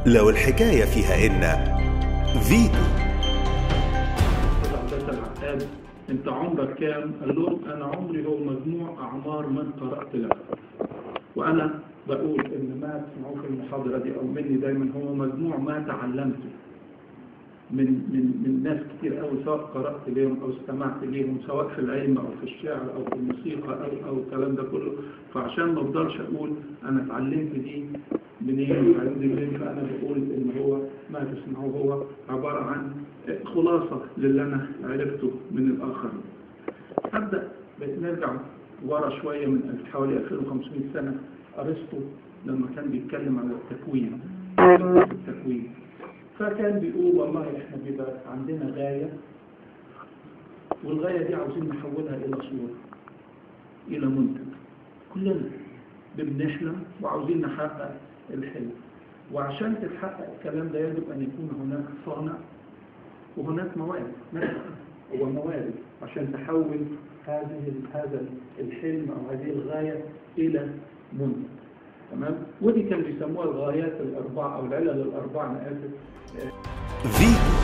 لو الحكاية فيها إن فيتو عباس العقاد انت عمرك كام؟ قال لهم انا عمري هو مجموع اعمار من قرات له وانا بقول ان ما تسمعوه في المحاضره دي او مني دايما هو مجموع ما تعلمته من من من ناس كتير قوي سواء قرات ليهم او استمعت ليهم سواء في العلم او في الشعر او في الموسيقى او او الكلام ده كله فعشان ما افضلش اقول انا اتعلمت دي منين واتعلمت دي منين فانا بقول ان هو ما تسمعوه هو عباره عن خلاصه للي انا عرفته من الاخرين. ابدا نرجع ورا شويه من حوالي 2500 سنه ارسطو لما كان بيتكلم على التكوين التكوين فكان بيقول والله احنا بيبقى عندنا غايه والغايه دي عاوزين نحولها الى صوره الى منتج كلنا بنحلم وعاوزين نحقق الحلم وعشان تتحقق الكلام ده يجب ان يكون هناك صانع وهناك موارد وموارد عشان تحول هذه هذا الحلم او هذه الغايه الى منتج تمام ودي كانوا بيسموها الغايات الاربعه او العلل الاربعه انا اسف فيتو